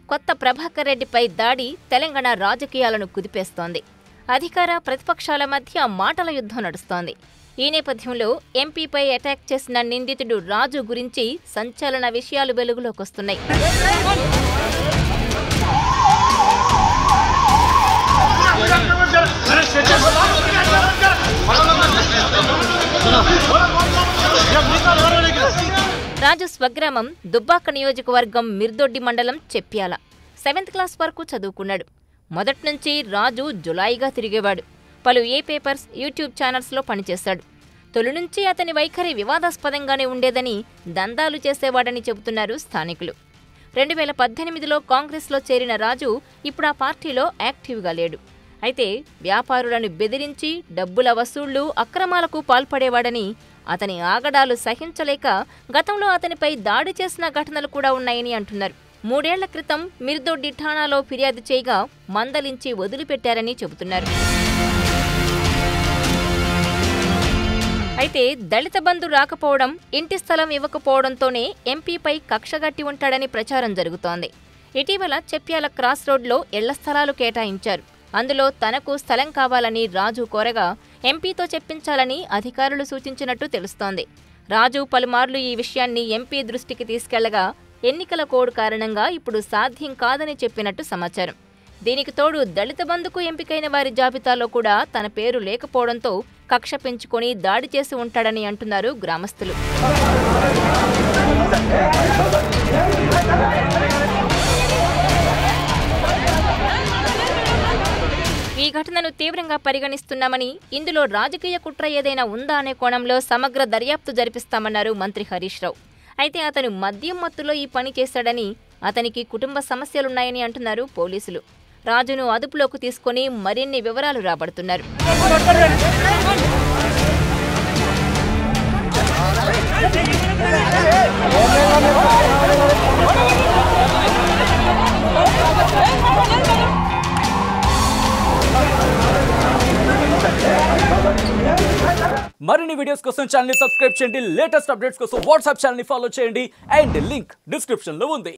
కొత్త ప్రభాకర్ రెడ్డిపై దాడి తెలంగాణ రాజకీయాలను కుదిపేస్తోంది అధికార ప్రతిపక్షాల మధ్య మాటల యుద్ధం నడుస్తోంది ఈ నేపథ్యంలో ఎంపీపై అటాక్ చేసిన నిందితుడు రాజు గురించి సంచలన విషయాలు వెలుగులోకొస్తున్నాయి రాజు స్వగ్రామం దుబ్బాక నియోజకవర్గం మిర్దొడ్డి మండలం చెప్ప్యాల సెవెంత్ క్లాస్ వరకు చదువుకున్నాడు మొదటి నుంచి రాజు జులాయిగా తిరిగేవాడు పలు ఏ పేపర్స్ యూట్యూబ్ ఛానల్స్లో పనిచేశాడు తొలి నుంచి అతని వైఖరి వివాదాస్పదంగానే ఉండేదని దందాలు చేసేవాడని చెబుతున్నారు స్థానికులు రెండు వేల పద్దెనిమిదిలో కాంగ్రెస్లో చేరిన రాజు ఇప్పుడు ఆ పార్టీలో యాక్టివ్గా లేడు అయితే వ్యాపారులను బెదిరించి డబ్బుల వసూళ్లు అక్రమాలకు పాల్పడేవాడని అతని ఆగడాలు సహించలేక గతంలో అతనిపై దాడి చేసిన ఘటనలు కూడా ఉన్నాయని అంటున్నారు మూడేళ్ల క్రితం మిర్దొడ్డి ఠాణాలో ఫిర్యాదు చేయగా మందలించి వదిలిపెట్టారని చెబుతున్నారు అయితే దళిత బంధు రాకపోవడం ఇంటి స్థలం ఇవ్వకపోవడంతోనే ఎంపీపై కక్షగట్టి ఉంటాడని ప్రచారం జరుగుతోంది ఇటీవల చెప్ప్యాల క్రాస్ రోడ్లో ఇళ్ల స్థలాలు కేటాయించారు అందులో తనకు స్థలం కావాలని రాజు కోరగా ఎంపీతో చెప్పించాలని అధికారులు సూచించినట్టు తెలుస్తోంది రాజు పలుమార్లు ఈ విషయాన్ని ఎంపీ దృష్టికి తీసుకెళ్లగా ఎన్నికల కోడ్ కారణంగా ఇప్పుడు సాధ్యం కాదని చెప్పినట్టు సమాచారం దీనికి తోడు దళిత బంధుకు ఎంపికైన వారి జాబితాలో కూడా తన పేరు లేకపోవడంతో కక్ష పెంచుకొని దాడి చేసి ఉంటాడని అంటున్నారు గ్రామస్తులు ఈ ఘటనను తీవ్రంగా పరిగణిస్తున్నామని ఇందులో రాజకీయ కుట్ర ఏదైనా ఉందా అనే కోణంలో సమగ్ర దర్యాప్తు జరిపిస్తామన్నారు మంత్రి హరీష్ రావు అయితే అతను మద్యం మత్తులో ఈ పని చేశాడని అతనికి కుటుంబ సమస్యలున్నాయని అంటున్నారు పోలీసులు రాజును అదుపులోకి తీసుకొని మరిన్ని వివరాలు రాబడుతున్నారు మరిన్ని వీడియోస్ కోసం ఛానల్ సబ్స్క్రైబ్ చేయండి లేటెస్ట్ అప్డేట్స్ కోసం వాట్సాప్ ఛానల్ ఫాలో చేయండి అండ్ లింక్ డిస్క్రిప్షన్ లో ఉంది